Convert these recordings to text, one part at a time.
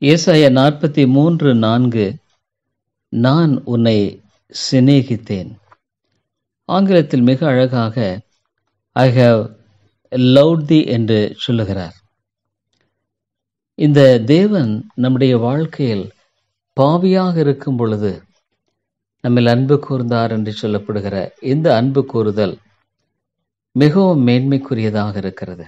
ஏசாயா நாற்பத்தி மூன்று நான்கு நான் உன்னை சிநேகித்தேன் ஆங்கிலத்தில் மிக அழகாக ஐ ஹவ் லவ்ட் தி என்று சொல்லுகிறார் இந்த தேவன் நம்முடைய வாழ்க்கையில் பாவியாக இருக்கும் பொழுது நம்மில் அன்பு கூர்ந்தார் என்று சொல்லப்படுகிற இந்த அன்பு கூறுதல் மிகவும் மேன்மைக்குரியதாக இருக்கிறது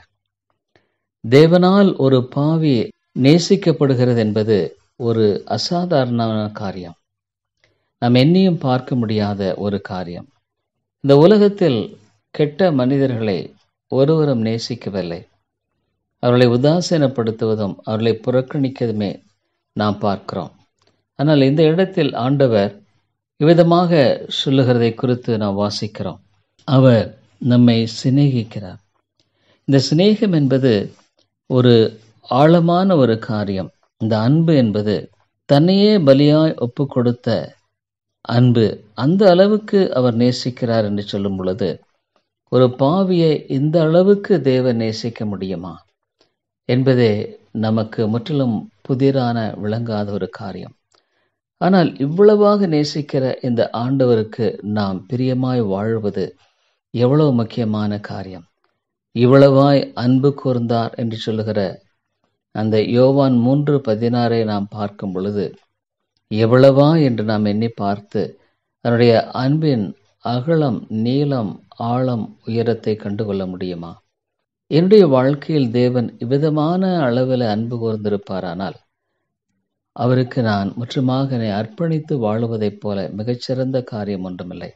தேவனால் ஒரு பாவி நேசிக்கப்படுகிறது என்பது ஒரு அசாதாரணமான காரியம் நாம் எண்ணியும் பார்க்க முடியாத ஒரு காரியம் இந்த உலகத்தில் கெட்ட மனிதர்களை ஒருவரும் நேசிக்கவில்லை அவர்களை உதாசீனப்படுத்துவதும் அவர்களை புறக்கணிக்கதுமே நாம் பார்க்கிறோம் ஆனால் இந்த இடத்தில் ஆண்டவர் இவ்விதமாக சொல்லுகிறதை குறித்து நாம் வாசிக்கிறோம் அவர் நம்மை சிநேகிக்கிறார் இந்த சிநேகம் என்பது ஒரு ஆழமான ஒரு காரியம் இந்த அன்பு என்பது தன்னையே பலியாய் ஒப்பு கொடுத்த அன்பு அந்த அளவுக்கு அவர் நேசிக்கிறார் என்று சொல்லும் பொழுது ஒரு பாவியை இந்த அளவுக்கு தேவன் நேசிக்க முடியுமா என்பதே நமக்கு முற்றிலும் புதிரான விளங்காத ஒரு காரியம் ஆனால் இவ்வளவாக நேசிக்கிற இந்த ஆண்டவருக்கு நாம் பிரியமாய் வாழ்வது எவ்வளவு முக்கியமான காரியம் இவ்வளவாய் அன்பு கூர்ந்தார் என்று சொல்லுகிற அந்த யோவான் மூன்று பதினாறை நாம் பார்க்கும் பொழுது எவ்வளவா என்று நாம் எண்ணி பார்த்து அதனுடைய அன்பின் அகலம் நீளம் ஆழம் உயரத்தை கண்டுகொள்ள முடியுமா என்னுடைய வாழ்க்கையில் தேவன் இவ்விதமான அளவில் அன்பு கூர்ந்திருப்பாரானால் அவருக்கு நான் முற்றுமாக என்னை அர்ப்பணித்து வாழுவதைப் போல மிகச்சிறந்த காரியம் ஒன்றுமில்லை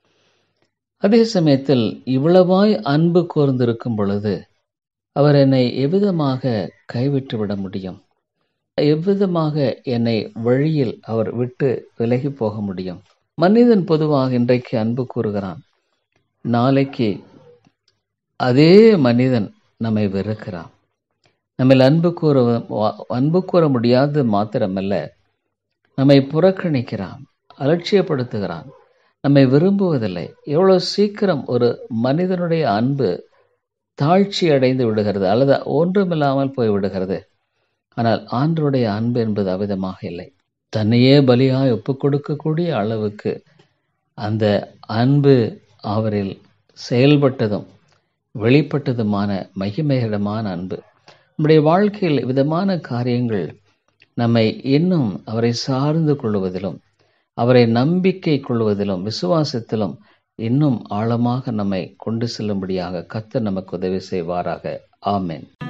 அதே சமயத்தில் இவ்வளவாய் அன்பு கூர்ந்திருக்கும் பொழுது அவர் என்னை எவ்விதமாக கைவிட்டு விட முடியும் எவ்விதமாக என்னை வழியில் அவர் விட்டு விலகி போக முடியும் மனிதன் பொதுவாக இன்றைக்கு அன்பு கூறுகிறான் நாளைக்கு அதே மனிதன் நம்மை வெறுக்கிறான் நம்மில் அன்பு கூற அன்பு கூற முடியாது மாத்திரமல்ல நம்மை புறக்கணிக்கிறான் அலட்சியப்படுத்துகிறான் நம்மை விரும்புவதில்லை எவ்வளோ சீக்கிரம் ஒரு மனிதனுடைய அன்பு தாழ்ச்சி அடைந்து விடுகிறது அல்லது ஒன்றுமில்லாமல் போய் விடுகிறது ஆனால் ஆண்டருடைய அன்பு என்பது அவிதமாக இல்லை தன்னையே பலியாய் ஒப்பு கொடுக்கக்கூடிய அளவுக்கு அந்த அன்பு அவரில் செயல்பட்டதும் வெளிப்பட்டதுமான மகிமைகரமான அன்பு நம்முடைய வாழ்க்கையில் விதமான காரியங்கள் நம்மை இன்னும் அவரை சார்ந்து கொள்வதிலும் அவரை நம்பிக்கை கொள்வதிலும் விசுவாசத்திலும் இன்னும் ஆழமாக நம்மை கொண்டு செல்லும்படியாக கத்தர் நமக்கு உதவி செய்வாராக ஆமேன்